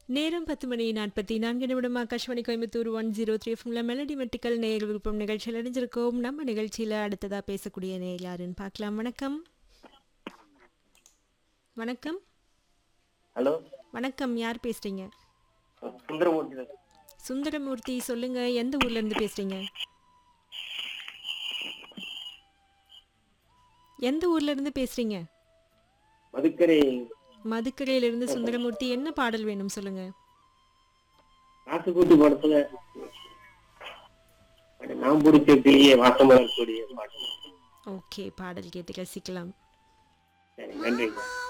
நேரம் பத்து மணி நாற்பத்தி நான்கு நிமிடம் Akashvani Coimbatore one zero three எஃப்எம்ல மெலடி மெட்டிக்கல் நேயர் விருப்பம் நிகழ்ச்சியில் இணைஞ்சிருக்கோம் நம்ம நிகழ்ச்சியில் அடுத்ததாக பேசக்கூடிய நேயர் யாருன்னு பார்க்கலாம் வணக்கம் வணக்கம் ஹலோ வணக்கம் யார் பேசுறீங்க சுந்தரமூர்த்தி தான். சுந்தரமூர்த்தி சொல்லுங்க எந்த ஊர்ல இருந்து பேசுறீங்க எந்த ஊர்ல இருந்து பேசுறீங்க மதுக்கரை மதுக்கரையில இருந்து சுந்தரமூர்த்தி என்ன பாடல் வேணும் சொல்லுங்க காசுக்கூட்டு படத்துல நான் பிடிச்ச கிளியே வாசம் வரக்கூடிய பாட்டு ஓகே பாடல் கேட்டு ரசிக்கலாம் சரி நன்றிங்க